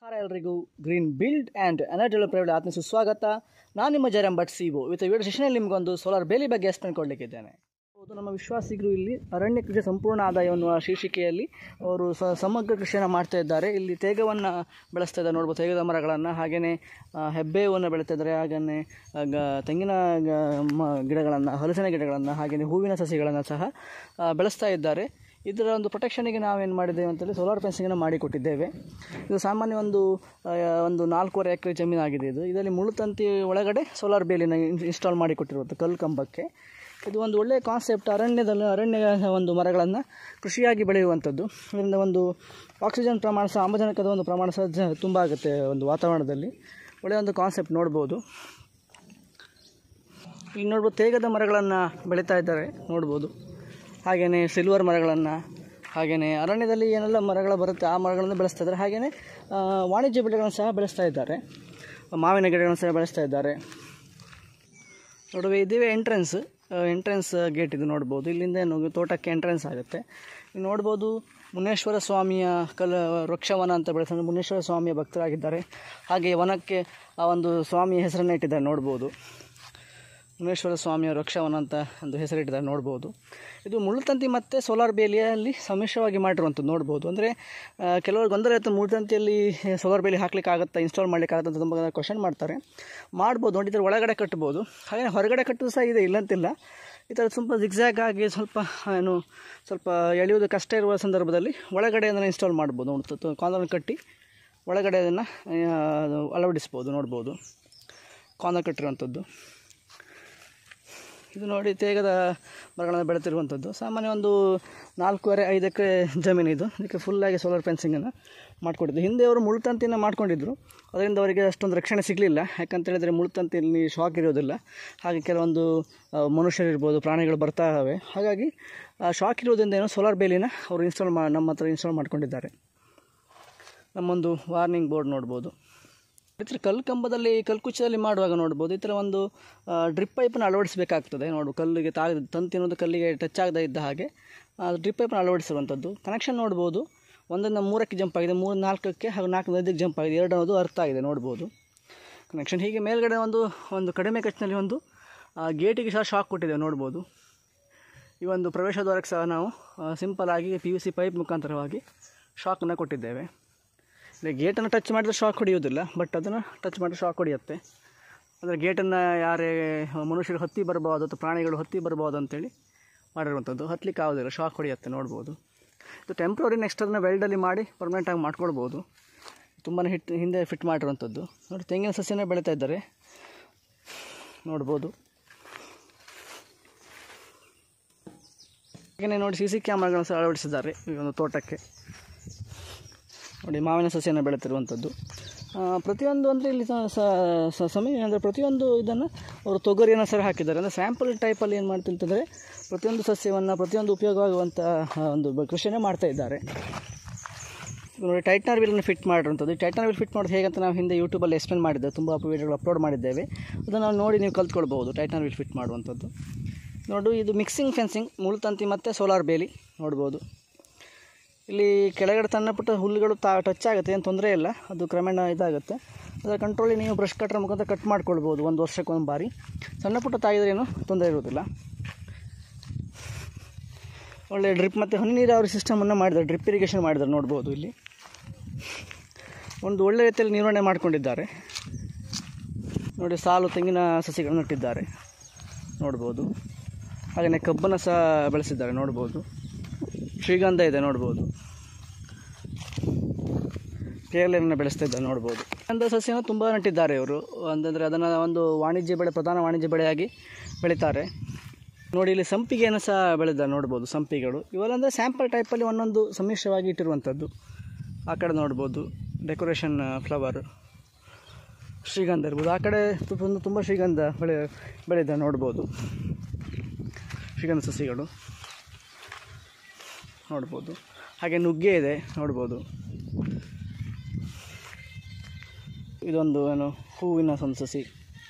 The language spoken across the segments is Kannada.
ನಮಸ್ಕಾರ ಎಲ್ರಿಗೂ green build and energy private ಆತ್ಮ ಸುಸ್ವಾಗತ ನಾನು ನಿಮ್ಮ ಜಯರಾಮ್ ಭಟ್ ಸಿ ಒ ಇವತ್ತು ವಿಡಿಯೋ ಸೆಷನಲ್ಲಿ ನಿಮಗೊಂದು ಸೋಲಾರ್ ಬೇಲಿ ಬಗ್ಗೆ ಎಕ್ಸ್ಪ್ಲೇನ್ ಕೊಡಲಿಕ್ಕಿದ್ದೇನೆ ಹೌದು ನಮ್ಮ ವಿಶ್ವಾಸಿಗರು ಇಲ್ಲಿ ಅರಣ್ಯ ಕೃಷಿ ಸಂಪೂರ್ಣ ಆದಾಯ ಅನ್ನುವ ಶೀರ್ಷಿಕೆಯಲ್ಲಿ ಅವರು ಸ ಸಮಗ್ರ ಕೃಷಿಯನ್ನು ಮಾಡ್ತಾ ಇದ್ದಾರೆ ಇಲ್ಲಿ ತೇಗವನ್ನು ಬೆಳೆಸ್ತಾ ಇದ್ದಾರೆ ನೋಡ್ಬೋದು ತೇಗದ ಮರಗಳನ್ನು ಹಾಗೆಯೇ ಆ, ಹೆಬ್ಬೇವನ್ನು ಬೆಳೀತಾ ಇದ್ದಾರೆ ಹಾಗೆಯೇ ಆ, ಗ ತೆಂಗಿನ ಗ- ಮ- ಗಿಡಗಳನ್ನು ಹಲಸಿನ ಗಿಡಗಳನ್ನು ಹಾಗೆಯೇ ಹೂವಿನ ಸಸಿಗಳನ್ನು ಸಹ ಆ, ಬೆಳೆಸ್ತಾ ಇದ್ದಾರೆ ಇದರ ಒಂದು ಪ್ರೊಟೆಕ್ಷನಿಗೆ ನಾವೇನು ಮಾಡಿದ್ದೇವೆ ಅಂತೇಳಿ ಸೋಲಾರ್ ಫೆನ್ಸಿಂಗನ್ನು ಮಾಡಿಕೊಟ್ಟಿದ್ದೇವೆ ಇದು ಸಾಮಾನ್ಯ ಒಂದು ಆ, ಒಂದು ನಾಲ್ಕೂವರೆ ಎಕರೆ ಜಮೀನಾಗಿದೆ ಇದು ಇದರಲ್ಲಿ ಮುಳುತಂತಿ ಒಳಗಡೆ ಸೋಲಾರ್ ಬೇಲಿನ ಇನ್ಸ್ಟಾಲ್ ಮಾಡಿಕೊಟ್ಟಿರುವುದು ಕಲ್ಲು ಕಂಬಕ್ಕೆ ಇದು ಒಂದು ಒಳ್ಳೆಯ ಕಾನ್ಸೆಪ್ಟ್ ಅರಣ್ಯದಲ್ಲಿ ಅರಣ್ಯ ಒಂದು ಮರಗಳನ್ನು ಕೃಷಿಯಾಗಿ ಬೆಳೆಯುವಂಥದ್ದು ಇದರಿಂದ ಒಂದು ಆಕ್ಸಿಜನ್ ಪ್ರಮಾಣ ಸಹ ಆಮ್ಲಜನಕದ ಒಂದು ಪ್ರಮಾಣ ಸಹ ಜ- ತುಂಬ ಆಗುತ್ತೆ ಒಂದು ವಾತಾವರಣದಲ್ಲಿ ಒಳ್ಳೆಯ ಒಂದು ಕಾನ್ಸೆಪ್ಟ್ ನೋಡ್ಬೋದು ಇಲ್ಲಿ ನೋಡ್ಬೋದು ತೇಗದ ಮರಗಳನ್ನು ಬೆಳೀತಾ ಇದ್ದಾರೆ ನೋಡ್ಬೋದು ಹಾಗೆಯೇ ಸಿಲ್ವರ್ ಮರಗಳನ್ನು ಹಾಗೆಯೇ ಅರಣ್ಯದಲ್ಲಿ ಏನೆಲ್ಲ ಮರಗಳು ಬರುತ್ತೆ ಆ ಮರಗಳನ್ನು ಬೆಳೆಸ್ತಾ ಇದ್ದಾರೆ ಹಾಗೆಯೇ ಆ, ವಾಣಿಜ್ಯ ಬೆಳೆಗಳನ್ನು ಸಹ ಬೆಳೆಸ್ತಾ ಇದ್ದಾರೆ ಮಾವಿನ ಗಿಡಗಳನ್ನು ಸಹ ಬೆಳೆಸ್ತಾ ಇದ್ದಾರೆ ನೋಡುವ ಇದೇ ಎಂಟ್ರೆನ್ಸ್ ಎಂಟ್ರೆನ್ಸ್ ಗೇಟ್ ಇದು ನೋಡ್ಬೋದು ಇಲ್ಲಿಂದ ಏನು ತೋಟಕ್ಕೆ ಎಂಟ್ರೆನ್ಸ್ ಆಗುತ್ತೆ ಇಲ್ಲಿ ನೋಡ್ಬೋದು ಮುನೇಶ್ವರ ಸ್ವಾಮಿಯ ಕಲ ವೃಕ್ಷವನ ಅಂತ ಬೆಳೆಸ ಮುನೇಶ್ವರ ಸ್ವಾಮಿಯ ಭಕ್ತರಾಗಿದ್ದಾರೆ ಹಾಗೆ ವನಕ್ಕೆ ಆ ಒಂದು ಸ್ವಾಮಿಯ ಹೆಸರನ್ನು ಇಟ್ಟಿದ್ದಾರೆ ನೋಡ್ಬೋದು ಮುನೇಶ್ವರ ಸ್ವಾಮಿಯ ವೃಕ್ಷವನ ಅಂತ ಒಂದು ಹೆಸರಿಟ್ಟಿದ್ದಾರೆ ನೋಡ್ಬೋದು ಇದು ಮುಳ್ಳುತಂತಿ ಮತ್ತು ಸೋಲಾರ್ ಬೇಲಿಯಲ್ಲಿ ಸಮ್ಮಿಶ್ರವಾಗಿ ಮಾಡಿರುವಂಥದ್ದು ನೋಡ್ಬೋದು ಅಂದರೆ ಕೆಲವರು ಗೊಂದಲ ಇರುತ್ತೆ ಮುಳ್ಳುತಂತಿಯಲ್ಲಿ ಸೋಲಾರ್ ಬೇಲಿ ಹಾಕ್ಲಿಕ್ಕೆ ಆಗುತ್ತಾ ಇನ್ಸ್ಟಾಲ್ ಮಾಡ್ಲಿಕ್ಕೆ ಆಗುತ್ತಾ ಅಂತ ತುಂಬ ಕ್ವಶನ್ ಮಾಡ್ತಾರೆ ಮಾಡ್ಬೋದು ನೋಡಿ ಇದರ ಒಳಗಡೆ ಕಟ್ಬೋದು ಹಾಗೆ ಹೊರಗಡೆ ಕಟ್ಟೋದು ಸಹ ಇದೆ ಇಲ್ಲಂತಿಲ್ಲ ಈ ಥರ ಸ್ವಲ್ಪ ಜಿಗ್ಜ್ಯಾಗ್ ಆಗಿ ಸ್ವಲ್ಪ ಏನು ಸ್ವಲ್ಪ ಎಳೆಯೋದು ಕಷ್ಟ ಇರುವ ಸಂದರ್ಭದಲ್ಲಿ ಒಳಗಡೆ ಅದನ್ನು ಇನ್ಸ್ಟಾಲ್ ಮಾಡ್ಬೋದು ನೋಡ್ತು ಕಾಂದನ್ನು ಕಟ್ಟಿ ಒಳಗಡೆ ಅದನ್ನು ಅಳವಡಿಸ್ಬೋದು ನೋಡ್ಬೋದು ಕಾಂದ ಕಟ್ಟಿರುವಂಥದ್ದು ಇದು ನೋಡಿ ತೇಗದ ಮರಗಳನ್ನು ಬೆಳೆತಿರುವಂಥದ್ದು ಸಾಮಾನ್ಯ ಒಂದು ನಾಲ್ಕೂವರೆ ಐದು ಎಕರೆ ಜಮೀನು ಇದು ಇದಕ್ಕೆ ಫುಲ್ಲಾಗಿ ಸೋಲಾರ್ ಫೆನ್ಸಿಂಗನ್ನು ಮಾಡಿಕೊಟ್ಟಿದ್ದು ಹಿಂದೆ ಅವರು ಮುಳ್ತಂತಿನ ಮಾಡ್ಕೊಂಡಿದ್ರು ಅದರಿಂದ ಅವರಿಗೆ ಅಷ್ಟೊಂದು ರಕ್ಷಣೆ ಸಿಗಲಿಲ್ಲ ಯಾಕಂತ ಹೇಳಿದರೆ ಮುಳ್ತಂತಿಯಲ್ಲಿ ಶಾಕ್ ಇರೋದಿಲ್ಲ ಹಾಗೆ ಕೆಲವೊಂದು ಆ, ಮನುಷ್ಯರಿರ್ಬೋದು ಪ್ರಾಣಿಗಳು ಬರ್ತಾ ಇವೆ ಹಾಗಾಗಿ ಶಾಕ್ ಇರೋದ್ರಿಂದ ಏನೋ ಸೋಲಾರ್ ಬೇಲಿನ ಅವರು ಇನ್ಸ್ಟಾಲ್ ಮಾ ನಮ್ಮ ಹತ್ರ ಇನ್ಸ್ಟಾಲ್ ಮಾಡ್ಕೊಂಡಿದ್ದಾರೆ ನಮ್ಮೊಂದು ವಾರ್ನಿಂಗ್ ಬೋರ್ಡ್ ನೋಡ್ಬೋದು ಈ ಥರ ಕಲ್ಲು ಕಂಬದಲ್ಲಿ ಕಲ್ಕುಚ್ಚದಲ್ಲಿ ಮಾಡುವಾಗ ನೋಡ್ಬೋದು ಈ ಥರ ಒಂದು ಡ್ರಿಪ್ ಪೈಪನ್ನು ಅಳವಡಿಸಬೇಕಾಗ್ತದೆ ನೋಡು ಕಲ್ಲಿಗೆ ತಾ ತಂತಿ ಅನ್ನೋದು ಕಲ್ಲಿಗೆ ಟಚ್ ಆಗದೇ ಇದ್ದ ಹಾಗೆ ಡ್ರಿಪ್ ಪೈಪನ್ನು ಅಳವಡಿಸಿರುವಂಥದ್ದು ಕನೆಕ್ಷನ್ ನೋಡ್ಬೋದು ಒಂದರಿಂದ ಮೂರಕ್ಕೆ ಜಂಪ್ ಆಗಿದೆ ಮೂರು ನಾಲ್ಕಕ್ಕೆ ಹಾಗೂ ನಾಲ್ಕು ಐದಕ್ಕೆ ಜಂಪ್ ಆಗಿದೆ ಎರಡು ಅನ್ನೋದು ಅರ್ಥ ಆಗಿದೆ ನೋಡ್ಬೋದು ಕನೆಕ್ಷನ್ ಹೀಗೆ ಮೇಲ್ಗಡೆ ಒಂದು ಒಂದು ಕಡಿಮೆ ಖರ್ಚಿನಲ್ಲಿ ಒಂದು ಗೇಟಿಗೆ ಸಹ ಶಾಕ್ ಕೊಟ್ಟಿದ್ದೇವೆ ನೋಡ್ಬೋದು ಈ ಒಂದು ಪ್ರವೇಶ ದ್ವಾರಕ್ಕೆ ಸಹ ನಾವು ಸಿಂಪಲ್ ಆಗಿ ಪಿ ಯು ಸಿ ಪೈಪ್ ಮುಖಾಂತರವಾಗಿ ಶಾಕನ್ನು ಕೊಟ್ಟಿದ್ದೇವೆ ಇಲ್ಲಿ ಗೇಟನ್ನು ಟಚ್ ಮಾಡಿದ್ರೆ ಶಾಕ್ ಹೊಡೆಯೋದಿಲ್ಲ ಬಟ್ ಅದನ್ನು ಟಚ್ ಮಾಡಿದ್ರೆ ಶಾಕ್ ಹೊಡೆಯುತ್ತೆ ಅಂದರೆ ಗೇಟನ್ನು ಯಾರೇ ಮನುಷ್ಯರು ಹತ್ತಿ ಬರ್ಬೋದು ಅಥವಾ ಪ್ರಾಣಿಗಳು ಹತ್ತಿ ಬರ್ಬೋದು ಅಂತೇಳಿ ಮಾಡಿರುವಂಥದ್ದು ಹತ್ತಲಿಕ್ಕೆ ಆಗೋದಿಲ್ಲ ಶಾಕ್ ಹೊಡೆಯುತ್ತೆ ನೋಡ್ಬೋದು ಇದು ಟೆಂಪ್ರರಿ ನೆಕ್ಸ್ಟ್ ಅದನ್ನು ವೆಲ್ಡಲ್ಲಿ ಮಾಡಿ ಪರ್ಮನೆಂಟಾಗಿ ಮಾಡ್ಕೊಳ್ಬೋದು ತುಂಬಾ ಹಿಟ್ ಹಿಂದೆ ಫಿಟ್ ಮಾಡಿರುವಂಥದ್ದು ನೋಡಿ ತೆಂಗಿನ ಸಸ್ಯನೇ ಬೆಳೀತಾ ಇದ್ದಾರೆ ನೋಡ್ಬೋದು ಹಾಗೆಯೇ ನೋಡಿ ಸಿ ಸಿ ಕ್ಯಾಮ್ರಾಗಳನ್ನು ಸಹ ಅಳವಡಿಸಿದ್ದಾರೆ ಈ ಒಂದು ತೋಟಕ್ಕೆ ನೋಡಿ ಮಾವಿನ ಸಸ್ಯನ ಬೆಳೆತಿರುವಂಥದ್ದು ಆ, ಪ್ರತಿಯೊಂದು ಅಂದರೆ ಇಲ್ಲಿ ಸ- ಸ- ಸ- ಸಮಯ ಅಂದರೆ ಪ್ರತಿಯೊಂದು ಇದನ್ನು ಅವರು ತೊಗರಿಯನ್ನು ಸಹ ಹಾಕಿದ್ದಾರೆ ಅಂದರೆ ಸ್ಯಾಂಪಲ್ ಟೈಪಲ್ಲಿ ಏನು ಮಾಡ್ತಿಂತಂದರೆ ಪ್ರತಿಯೊಂದು ಸಸ್ಯವನ್ನು ಪ್ರತಿಯೊಂದು ಉಪಯೋಗವಾಗುವಂಥ ಆ, ಒಂದು ಬ- ಕೃಷಿಯನ್ನೇ ಮಾಡ್ತಾ ಇದ್ದಾರೆ ಇದು ನೋಡಿ ಟೈಟ್ನರ್ ವೀಲನ್ನು ಫಿಟ್ ಮಾಡಿರುವಂಥದ್ದು ಈ ಟೈಟ್ನರ್ ವೀಲ್ ಫಿಟ್ ಮಾಡೋದು ಹೇಗಂತ ನಾವು ಹಿಂದೆ ಯೂಟ್ಯೂಬಲ್ಲಿ ಎಕ್ಸ್ಪ್ಲೇನ್ ಮಾಡಿದ್ದೇವೆ ತುಂಬ ವೀಡಿಯೋಗಳು ಅಪ್ಲೋಡ್ ಮಾಡಿದ್ದೇವೆ ಅದನ್ನು ನಾವು ನೋಡಿ ನೀವು ಕಲ್ತ್ಕೊಳ್ಬೋದು ಟೈಟ್ನರ್ ವೀಲ್ ಫಿಟ್ ಮಾಡುವಂಥದ್ದು ನೋಡು ಇದು ಮಿಕ್ಸಿಂಗ್ ಫೆನ್ಸಿಂಗ್ ಮುಳ್ತಂತಿ ಮತ್ತು ಸೋಲಾರ್ ಬೇಲಿ ನೋಡ್ಬೋದು ಇಲ್ಲಿ ಕೆಳಗಡೆ ಸಣ್ಣ ಪುಟ್ಟ ಹುಲ್ಲುಗಳು ತಾ ಟಚ್ ಆಗುತ್ತೆ ಏನು ತೊಂದರೆ ಇಲ್ಲ ಅದು ಕ್ರಮೇಣ ಇದಾಗುತ್ತೆ ಅದರ ಕಂಟ್ರೋಲಿ ನೀವು ಬ್ರಷ್ ಕಟ್ಟರ ಮುಖಾಂತರ ಕಟ್ ಮಾಡ್ಕೊಳ್ಬೋದು ಒಂದು ವರ್ಷಕ್ಕೆ ಒಂದು ಬಾರಿ ಸಣ್ಣ ಪುಟ್ಟ ತಾಗಿದ್ರೆ ಏನು ತೊಂದರೆ ಇರೋದಿಲ್ಲ ಒಳ್ಳೆ ಡ್ರಿಪ್ ಮತ್ತು ಹನಿ ನೀರಾವರಿ ಸಿಸ್ಟಮನ್ನು ಮಾಡಿದ್ದಾರೆ ಡ್ರಿಪ್ ಇರಿಗೇಷನ್ ಮಾಡಿದ್ದಾರೆ ನೋಡ್ಬೋದು ಇಲ್ಲಿ ಒಂದು ಒಳ್ಳೆ ರೀತಿಯಲ್ಲಿ ನಿರ್ವಹಣೆ ಮಾಡಿಕೊಂಡಿದ್ದಾರೆ ನೋಡಿ ಸಾಲು ತೆಂಗಿನ ಸಸಿಗಳನ್ನು ನೆಟ್ಟಿದ್ದಾರೆ ನೋಡ್ಬೋದು ಹಾಗೆಯೇ ಕಬ್ಬನ್ನು ಸಹ ಬೆಳೆಸಿದ್ದಾರೆ ನೋಡ್ಬೋದು ಶ್ರೀಗಂಧ ಇದೆ ನೋಡ್ಬೋದು ಪೇರಲೆಯನ್ನು ಬೆಳೆಸ್ತಾ ಇದ್ದಾರೆ ನೋಡ್ಬೋದು ಗಂಧ ಸಸ್ಯನ ತುಂಬ ನೆಟ್ಟಿದ್ದಾರೆ ಇವರು ಅಂತಂದರೆ ಅದನ್ನು ಒಂದು ವಾಣಿಜ್ಯ ಬೆಳೆ ಪ್ರಧಾನ ವಾಣಿಜ್ಯ ಬೆಳೆಯಾಗಿ ಬೆಳೀತಾರೆ ನೋಡಿ ಇಲ್ಲಿ ಸಂಪಿಗೆಯನ್ನು ಸಹ ಬೆಳೆದಿದ್ದಾರೆ ನೋಡ್ಬೋದು ಸಂಪಿಗೆಗಳು ಇವೆಲ್ಲ ಅಂದರೆ ಸ್ಯಾಂಪಲ್ ಟೈಪಲ್ಲಿ ಒಂದೊಂದು ಸಮ್ಮಿಶ್ರವಾಗಿ ಇಟ್ಟಿರುವಂಥದ್ದು ಆ ಕಡೆ ನೋಡ್ಬೋದು ಡೆಕೋರೇಷನ್ ಫ್ಲವರ್ ಶ್ರೀಗಂಧ ಇರ್ಬೋದು ಆ ಕಡೆ ಒಂದು ತುಂಬ ಶ್ರೀಗಂಧ ಬೆಳೆ ಬೆಳೆದ ನೋಡ್ಬೋದು ಶ್ರೀಗಂಧ ಸಸಿಗಳು ನೋಡ್ಬೋದು ಹಾಗೆ ನುಗ್ಗೆ ಇದೆ ನೋಡ್ಬೋದು ಇದೊಂದು ಏನು ಹೂವಿನ ಒಂದು ಸಸಿ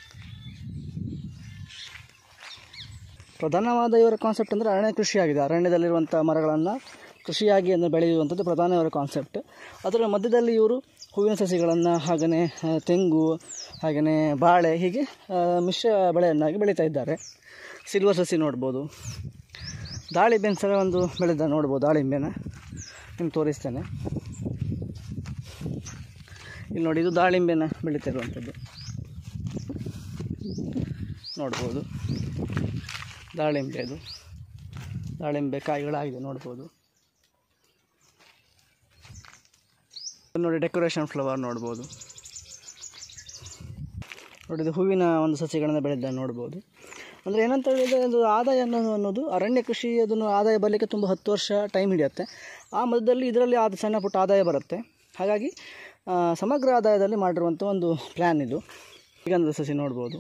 ಪ್ರಧಾನವಾದ ಇವರ ಕಾನ್ಸೆಪ್ಟ್ ಅಂದರೆ ಅರಣ್ಯ ಕೃಷಿ ಆಗಿದೆ ಅರಣ್ಯದಲ್ಲಿರುವಂಥ ಮರಗಳನ್ನು ಕೃಷಿಯಾಗಿ ಅದನ್ನು ಬೆಳೆಯುವಂಥದ್ದು ಪ್ರಧಾನ ಇವರ ಕಾನ್ಸೆಪ್ಟ್ ಅದರ ಮಧ್ಯದಲ್ಲಿ ಇವರು ಹೂವಿನ ಸಸಿಗಳನ್ನು ಹಾಗೆಯೇ ಆ, ತೆಂಗು ಹಾಗೆಯೇ ಬಾಳೆ ಹೀಗೆ ಆ, ಮಿಶ್ರ ಬೆಳೆಯನ್ನಾಗಿ ಬೆಳೀತಾ ಇದ್ದಾರೆ ಸಿಲ್ವರ್ ಸಸಿ ನೋಡ್ಬೋದು ದಾಳಿಂಬೆನ ಸಹ ಒಂದು ಬೆಳೆದ ನೋಡ್ಬೋದು ದಾಳಿಂಬೆನ ನಿಮ್ಗೆ ತೋರಿಸ್ತೇನೆ ಇಲ್ಲಿ ನೋಡಿ ಇದು ದಾಳಿಂಬೆನ ಬೆಳೀತಾ ಇರುವಂಥದ್ದು ನೋಡ್ಬೋದು ದಾಳಿಂಬೆ ಅದು ದಾಳಿಂಬೆ ಕಾಯಿಗಳಾಗಿದೆ ನೋಡ್ಬೋದು ಇಲ್ಲಿ ನೋಡಿ ಡೆಕೋರೇಷನ್ ಫ್ಲವರ್ ನೋಡ್ಬೋದು ನೋಡಿ ಇದು ಹೂವಿನ ಒಂದು ಸಸಿಗಳನ್ನು ಬೆಳೆದ ನೋಡ್ಬೋದು ಅಂದರೆ ಏನಂತ ಹೇಳಿದರೆ ಅದು ಆದಾಯ ಅನ್ನೋದು ಅನ್ನೋದು ಅರಣ್ಯ ಕೃಷಿ ಅದನ್ನು ಆದಾಯ ಬರಲಿಕ್ಕೆ ತುಂಬ ಹತ್ತು ವರ್ಷ ಟೈಮ್ ಹಿಡಿಯುತ್ತೆ ಆ ಮಧ್ಯದಲ್ಲಿ ಇದರಲ್ಲಿ ಆದ ಸಣ್ಣ ಪುಟ್ಟ ಆದಾಯ ಬರುತ್ತೆ ಹಾಗಾಗಿ ಆ, ಸಮಗ್ರ ಆದಾಯದಲ್ಲಿ ಮಾಡಿರುವಂಥ ಒಂದು ಪ್ಲ್ಯಾನ್ ಇದು ಶ್ರೀಗಂಧದ ಸಸಿ ನೋಡ್ಬೋದು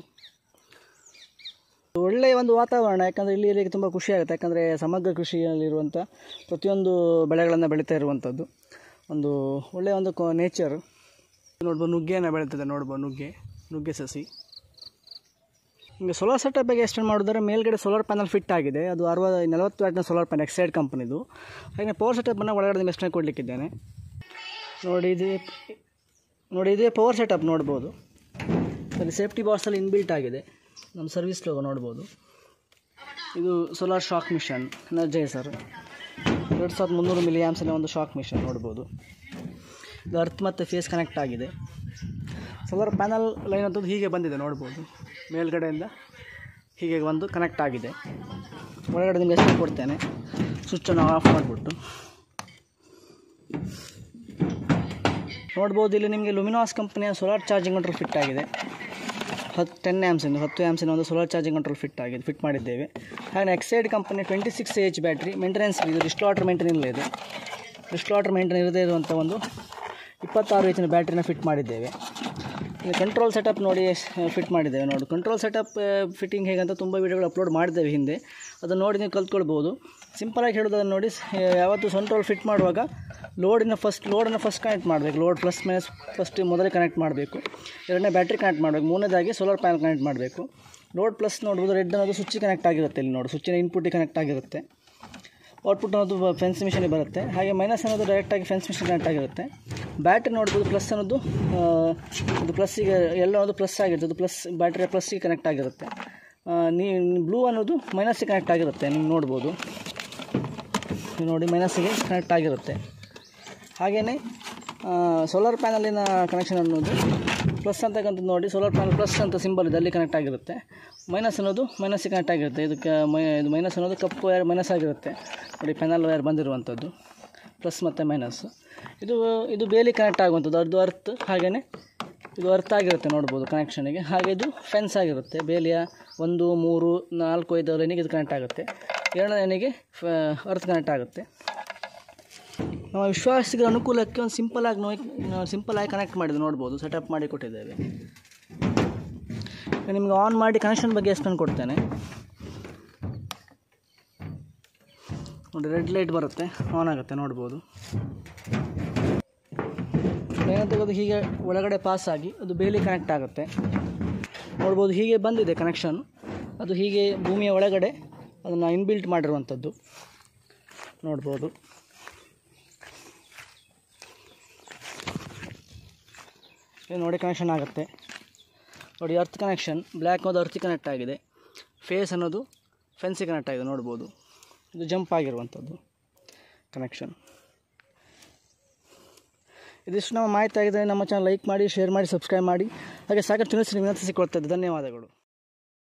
ಒಳ್ಳೆಯ ಒಂದು ವಾತಾವರಣ ಯಾಕಂದರೆ ಇಲ್ಲಿ ಇರಲಿಕ್ಕೆ ತುಂಬ ಖುಷಿ ಆಗುತ್ತೆ ಯಾಕಂದರೆ ಸಮಗ್ರ ಕೃಷಿಯಲ್ಲಿರುವಂಥ ಪ್ರತಿಯೊಂದು ಬೆಳೆಗಳನ್ನು ಬೆಳೀತಾ ಇರುವಂಥದ್ದು ಒಂದು ಒಳ್ಳೆಯ ಒಂದು ನೇಚರ್ ನೋಡ್ಬೋದು ನುಗ್ಗೆಯನ್ನು ಬೆಳೀತದೆ ನೋಡ್ಬೋದು ನುಗ್ಗೆ ನುಗ್ಗೆ ಸಸಿ ಈಗ ಸೋಲಾರ್ ಸೆಟಪ್ ಬಗ್ಗೆ ಎಕ್ಸ್ಟೆಂಡ್ ಮಾಡಿದ್ರೆ ಮೇಲ್ಗಡೆ ಸೋಲಾರ್ ಪ್ಯಾನಲ್ ಫಿಟ್ ಆಗಿದೆ ಅದು ಅರವತ್ತು ನಲವತ್ತು ವ್ಯಾಟ್ನ ಸೋಲಾರ್ ಪ್ಯಾನಲ್ ಎಕ್ಸೈಡ್ ಕಂಪ್ನಿದು ಹಾಗೆ ಪವರ್ ಸೆಟಪ್ಪನ್ನು ಒಳಗಡೆ ನಿಮ್ಗೆ ಎಕ್ಸ್ಟೆಂಡ್ ಕೊಡಲಿಕ್ಕಿದ್ದೇನೆ ನೋಡಿ ಇದು ನೋಡಿ ಇದೇ ಪವರ್ ಸೆಟಪ್ ನೋಡ್ಬೋದು ಅಲ್ಲಿ ಸೇಫ್ಟಿ ಬಾಕ್ಸಲ್ಲಿ ಇನ್ಬಿಲ್ಟ್ ಆಗಿದೆ ನಮ್ಮ ಸರ್ವಿಸ್ ಲೋಗೋ ನೋಡ್ಬೋದು ಇದು ಸೋಲಾರ್ ಶಾಕ್ ಮಿಷನ್ ಎನರ್ಜೈಸರ್ ಎರಡು ಸಾವಿರದ ಮುನ್ನೂರು ಮಿಲಿ ಆ್ಯಮ್ಸಿನ ಒಂದು ಶಾಕ್ ಮಿಷನ್ ನೋಡ್ಬೋದು ಇದು ಅರ್ತ್ ಮತ್ತು ಫೇಸ್ ಕನೆಕ್ಟ್ ಆಗಿದೆ ಸೋಲಾರ್ ಪ್ಯಾನಲ್ ಲೈನ್ ಅಂತದ್ದು ಹೀಗೆ ಬಂದಿದೆ ನೋಡ್ಬೋದು ಮೇಲ್ಗಡೆಯಿಂದ ಹೀಗೆ ಬಂದು ಕನೆಕ್ಟ್ ಆಗಿದೆ ಒಳಗಡೆ ನಿಮಗೆ ಎಷ್ಟು ಕೊಡ್ತೇನೆ ಸ್ವಿಚ್ಚನ್ನು ಆಫ್ ಮಾಡಿಬಿಟ್ಟು ನೋಡ್ಬೋದು ಇಲ್ಲಿ ನಿಮಗೆ ಲುಮಿನಾಸ್ ಕಂಪನಿಯ ಸೋಲಾರ್ ಚಾರ್ಜಿಂಗ್ ಕಂಟ್ರೋಲ್ ಫಿಟ್ ಆಗಿದೆ ಹತ್ತು ಟೆನ್ ಆ್ಯಮ್ಸಿಂದು ಹತ್ತು ಆ್ಯಮ್ಸಿನ ಒಂದು ಸೋಲಾರ್ ಚಾರ್ಜಿಂಗ್ ಕಂಟ್ರೋಲ್ ಫಿಟ್ ಆಗಿದೆ ಫಿಟ್ ಮಾಡಿದ್ದೇವೆ ಹಾಗೆ Exide company twenty six H battery maintenance ಇದು ಡಿಸ್ಟ್ ವಾಟರ್ ಮೇಂಟೈನ್ ಇಲ್ಲ ಇದು ಡಿಸ್ಟ್ ವಾಟರ್ ಮೇಂಟೈನ್ ಇರದೇ ಇರುವಂಥ ಒಂದು ಇಪ್ಪತ್ತಾರು ಎಚ್ಚಿನ ಬ್ಯಾಟ್ರಿನ ಫಿಟ್ ಮಾಡಿದ್ದೇವೆ ಈಗ ಕಂಟ್ರೋಲ್ ಸೆಟಪ್ ನೋಡಿ ಫಿಟ್ ಮಾಡಿದ್ದೇವೆ ನೋಡಿ ಕಂಟ್ರೋಲ್ ಸೆಟಪ್ ಫಿಟ್ಟಿಂಗ್ ಹೇಗಂತ ತುಂಬ ವೀಡಿಯೋಗಳು ಅಪ್ಲೋಡ್ ಮಾಡಿದ್ದೇವೆ ಹಿಂದೆ ಅದನ್ನು ನೋಡಿ ನೀವು ಕಲ್ತ್ಕೊಳ್ಬೋದು ಸಿಂಪಲಾಗಿ ಹೇಳೋದನ್ನು ನೋಡಿ ಸ್- ಯಾವತ್ತು ಕಂಟ್ರೋಲ್ ಫಿಟ್ ಮಾಡುವಾಗ ಲೋಡಿನ ಫಸ್ಟ್ ಲೋಡನ್ನು ಫಸ್ಟ್ ಕನೆಕ್ಟ್ ಮಾಡಬೇಕು ಲೋಡ್ ಪ್ಲಸ್ ಮೈನಸ್ ಫಸ್ಟ್ ಮೊದಲೇ ಕನೆಕ್ಟ್ ಮಾಡಬೇಕು ಎರಡನೇ ಬ್ಯಾಟ್ರಿ ಕನೆಕ್ಟ್ ಮಾಡಬೇಕು ಮೂರನೇದಾಗಿ ಸೋಲಾರ್ ಪ್ಯಾನಲ್ ಕನೆಕ್ಟ್ ಮಾಡಬೇಕು ಲೋಡ್ ಪ್ಲಸ್ ನೋಡ್ಬೋದು ರೆಡ್ ಅನ್ನೋದು ಸ್ವಿಚ್ ಕನೆಕ್ಟ್ ಆಗಿರುತ್ತೆ ಇಲ್ಲಿ ನೋಡಿ ಸ್ವಿಚ್ಚಿನ ಇನ್ಪುಟ್ಟಿಗೆ ಕನೆಕ್ಟ್ ಆಗಿರುತ್ತೆ ಔಟ್ಪುಟ್ ಅನ್ನೋದು ಫೆನ್ಸ್ ಮಿಷನಿಗೆ ಬರುತ್ತೆ ಹಾಗೆ ಮೈನಸ್ ಅನ್ನೋದು ಡೈರೆಕ್ಟಾಗಿ ಫೆನ್ಸ್ ಮಿಷನ್ ಕನೆಕ್ಟ್ ಆಗಿರುತ್ತೆ ಬ್ಯಾಟ್ರಿ ನೋಡ್ಬೋದು ಪ್ಲಸ್ ಅನ್ನೋದು ಆ, ಇದು ಪ್ಲಸ್ಸಿಗೆ ಎಲ್ಲ ಅನ್ನೋದು ಪ್ಲಸ್ ಆಗಿರುತ್ತೆ ಅದು ಪ್ಲಸ್ ಬ್ಯಾಟ್ರಿಯ ಪ್ಲಸ್ಸಿಗೆ ಕನೆಕ್ಟ್ ಆಗಿರುತ್ತೆ ಆ, ನೀ ಬ್ಲೂ ಅನ್ನೋದು ಮೈನಸ್ಸಿಗೆ ಕನೆಕ್ಟ್ ಆಗಿರುತ್ತೆ ನೀವು ನೋಡ್ಬೋದು ನೀವು ನೋಡಿ ಮೈನಸ್ಸಿಗೆ ಕನೆಕ್ಟ್ ಆಗಿರುತ್ತೆ ಹಾಗೆಯೇ ಸೋಲಾರ್ ಪ್ಯಾನಲಿನ ಕನೆಕ್ಷನ್ ಅನ್ನೋದು ಪ್ಲಸ್ ಅಂತಕ್ಕಂಥದ್ದು ನೋಡಿ ಸೋಲಾರ್ ಪ್ಯಾನಲ್ ಪ್ಲಸ್ ಅಂತ ಸಿಂಬಲ್ ಇದೆ ಅಲ್ಲಿ ಕನೆಕ್ಟ್ ಆಗಿರುತ್ತೆ ಮೈನಸ್ ಅನ್ನೋದು ಮೈನಸ್ಸಿಗೆ ಕನೆಕ್ಟ್ ಆಗಿರುತ್ತೆ ಇದಕ್ಕೆ ಮೈ ಇದು ಮೈನಸ್ ಅನ್ನೋದು ಕಪ್ಪು ವೈರ್ ಮೈನಸ್ ಆಗಿರುತ್ತೆ ನೋಡಿ ಪ್ಯಾನಲ್ ವೈರ್ ಬಂದಿರುವಂಥದ್ದು ಪ್ಲಸ್ ಮತ್ತು ಮೈನಸ್ ಇದು ಇದು ಬೇಲಿ ಕನೆಕ್ಟ್ ಆಗುವಂಥದ್ದು ಅದು ಅರ್ತ್ ಹಾಗೆಯೇ ಇದು ಅರ್ಥ ಆಗಿರುತ್ತೆ ನೋಡ್ಬೋದು ಕನೆಕ್ಷನಿಗೆ ಹಾಗೆ ಇದು ಫೆನ್ಸ್ ಆಗಿರುತ್ತೆ ಬೇಲಿಯ ಒಂದು ಮೂರು ನಾಲ್ಕು ಐದು ಲೈನಿಗೆ ಇದು ಕನೆಕ್ಟ್ ಆಗುತ್ತೆ ಏಳನೇ ಲೈನಿಗೆ ಅರ್ತ್ ಕನೆಕ್ಟ್ ಆಗುತ್ತೆ ನಮ್ಮ ವಿಶ್ವಾಸಿಗಳ ಅನುಕೂಲಕ್ಕೆ ಒಂದು ಸಿಂಪಲಾಗಿ ನೋಯ್ ಸಿಂಪಲಾಗಿ ಕನೆಕ್ಟ್ ಮಾಡಿದ್ದು ನೋಡ್ಬೋದು ಸೆಟಪ್ ಮಾಡಿ ಕೊಟ್ಟಿದ್ದೇವೆ ಈಗ ನಿಮಗೆ ಆನ್ ಮಾಡಿ ಕನೆಕ್ಷನ್ ಬಗ್ಗೆ ಎಕ್ಸ್ಪ್ಲೇನ್ ಕೊಡ್ತೇನೆ ನೋಡಿ ರೆಡ್ ಲೈಟ್ ಬರುತ್ತೆ ಆನ್ ಆಗುತ್ತೆ ನೋಡ್ಬೋದು ಏನಂತ ಅದು ಹೀಗೆ ಒಳಗಡೆ ಪಾಸ್ ಆಗಿ ಅದು ಬೇಲಿ ಕನೆಕ್ಟ್ ಆಗುತ್ತೆ ನೋಡ್ಬೋದು ಹೀಗೆ ಬಂದಿದೆ ಕನೆಕ್ಷನ್ ಅದು ಹೀಗೆ ಭೂಮಿಯ ಒಳಗಡೆ ಅದನ್ನು ಇನ್ಬಿಲ್ಟ್ ಮಾಡಿರುವಂಥದ್ದು ನೋಡ್ಬೋದು ಇದು ನೋಡಿ ಕನೆಕ್ಷನ್ ಆಗುತ್ತೆ ನೋಡಿ ಅರ್ತ್ ಕನೆಕ್ಷನ್ ಬ್ಲ್ಯಾಕ್ ಅನ್ನೋದು ಅರ್ತ್ ಕನೆಕ್ಟ್ ಆಗಿದೆ ಫೇಸ್ ಅನ್ನೋದು ಫೆನ್ಸಿಗೆ ಕನೆಕ್ಟ್ ಆಗಿದೆ ನೋಡ್ಬೋದು ಇದು ಜಂಪ್ ಆಗಿರುವಂಥದ್ದು ಕನೆಕ್ಷನ್ ಇದಿಷ್ಟು ನಮ್ಮ ಮಾಹಿತಿ ಆಗಿದೆ ನಮ್ಮ ಚಾನಲ್ ಲೈಕ್ ಮಾಡಿ ಶೇರ್ ಮಾಡಿ ಸಬ್ಸ್ಕ್ರೈಬ್ ಮಾಡಿ ಹಾಗೆ ಸಾಕಷ್ಟು ವಿನಂತಿಸಿಕೊಳ್ತದೆ ಧನ್ಯವಾದಗಳು